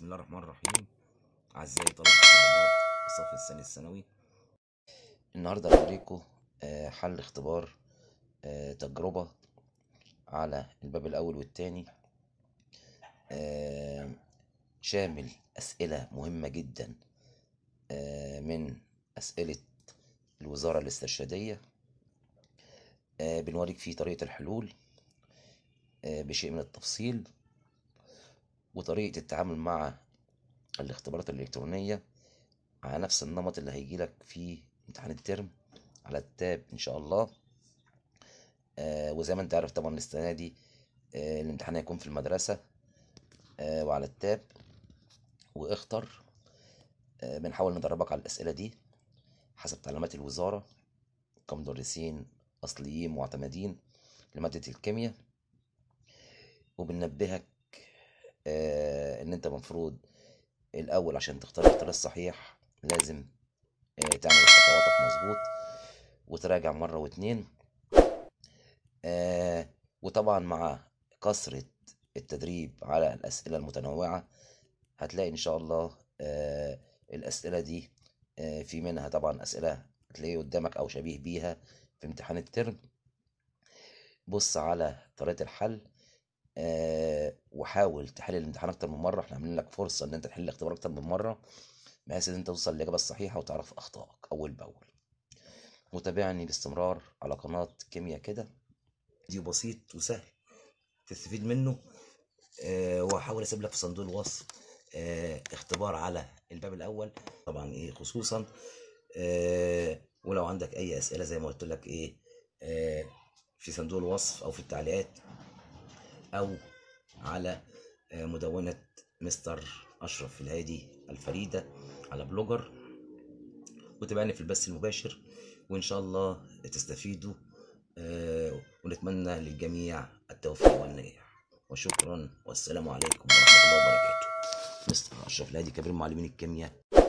بسم الله الرحمن الرحيم أعزائي طلبة الطلبات الصف الثاني الثانوي النهاردة هوريكم آه، حل اختبار آه، تجربة على الباب الأول والتاني آه، شامل أسئلة مهمة جدا آه، من أسئلة الوزارة الاسترشادية آه، بنوريك فيه طريقة الحلول آه، بشيء من التفصيل وطريقة التعامل مع الاختبارات الإلكترونية على نفس النمط اللي هيجيلك في امتحان الترم على التاب إن شاء الله آه وزي ما أنت عارف طبعا السنة دي آه الامتحان هيكون في المدرسة آه وعلى التاب واختر آه بنحاول ندربك على الأسئلة دي حسب تعليمات الوزارة كمدرسين أصليين معتمدين لمادة الكيمياء وبننبهك آه ان انت المفروض الاول عشان تختار الاختيار الصحيح لازم آه تعمل خطواتك مظبوط وتراجع مرة واتنين آه وطبعا مع كثرة التدريب على الأسئلة المتنوعة هتلاقي إن شاء الله آه الأسئلة دي آه في منها طبعا أسئلة هتلاقي قدامك أو شبيه بيها في امتحان الترم بص على طريقة الحل آه وحاول تحل الامتحان اكتر من مره احنا عاملين لك فرصه ان انت تحل الاختبار اكتر من مره بحيث ان انت توصل للاجابه الصحيحه وتعرف اخطائك اول باول وتابعني باستمرار على قناه كيمياء كده فيديو بسيط وسهل تستفيد منه آه وهحاول اسيب لك في صندوق الوصف آه اختبار على الباب الاول طبعا ايه خصوصا آه ولو عندك اي اسئله زي ما قلت لك ايه آه في صندوق الوصف او في التعليقات او على مدونة مستر اشرف الهادي الفريدة على بلوجر وتابعني في البث المباشر وان شاء الله تستفيدوا ونتمنى للجميع التوفيق والنجاح وشكرا والسلام عليكم ورحمة الله وبركاته مستر اشرف الهادي كبير معلمين الكيمياء